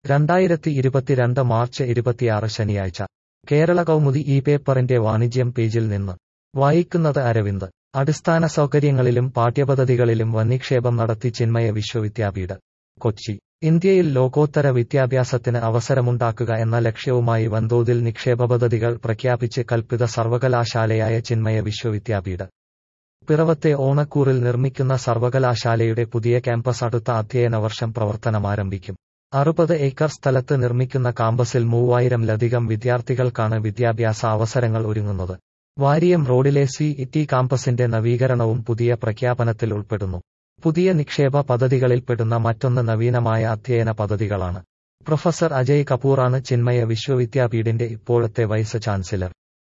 രണ്ടായിരത്തി ഇരുപത്തിരണ്ട് മാർച്ച് ഇരുപത്തിയാറ് ശനിയാഴ്ച കേരള കൗമുദി ഈ പേപ്പറിന്റെ വാണിജ്യം പേജിൽ നിന്ന് വായിക്കുന്നത് അരവിന്ദ് അടിസ്ഥാന സൗകര്യങ്ങളിലും പാഠ്യപദ്ധതികളിലും വന്നിക്ഷേപം നടത്തി ചിന്മയ വിശ്വവിദ്യാപീഠ കൊച്ചി ഇന്ത്യയിൽ ലോകോത്തര വിദ്യാഭ്യാസത്തിന് അവസരമുണ്ടാക്കുക എന്ന ലക്ഷ്യവുമായി വൻതോതിൽ നിക്ഷേപ പദ്ധതികൾ പ്രഖ്യാപിച്ച് കൽപ്പിത സർവകലാശാലയായ ചിന്മയ വിശ്വവിദ്യാപീഠ പിറവത്തെ ഓണക്കൂറിൽ നിർമ്മിക്കുന്ന സർവകലാശാലയുടെ പുതിയ ക്യാമ്പസ് അടുത്ത അധ്യയന വർഷം പ്രവർത്തനമാരംഭിക്കും അറുപത് ഏക്കർ സ്ഥലത്ത് നിർമ്മിക്കുന്ന കാമ്പസിൽ മൂവായിരംലധികം വിദ്യാർത്ഥികൾക്കാണ് വിദ്യാഭ്യാസ അവസരങ്ങൾ ഒരുങ്ങുന്നത് വാരിയം റോഡിലെ സി ടി കാമ്പസിന്റെ നവീകരണവും പുതിയ പ്രഖ്യാപനത്തിൽ ഉൾപ്പെടുന്നു പുതിയ നിക്ഷേപ പദ്ധതികളിൽപ്പെടുന്ന മറ്റൊന്ന് നവീനമായ അധ്യയന പദ്ധതികളാണ് പ്രൊഫസർ അജയ് കപൂറാണ് ചിന്മയ വിശ്വവിദ്യാപീഠിന്റെ ഇപ്പോഴത്തെ വൈസ് ചാൻസലർ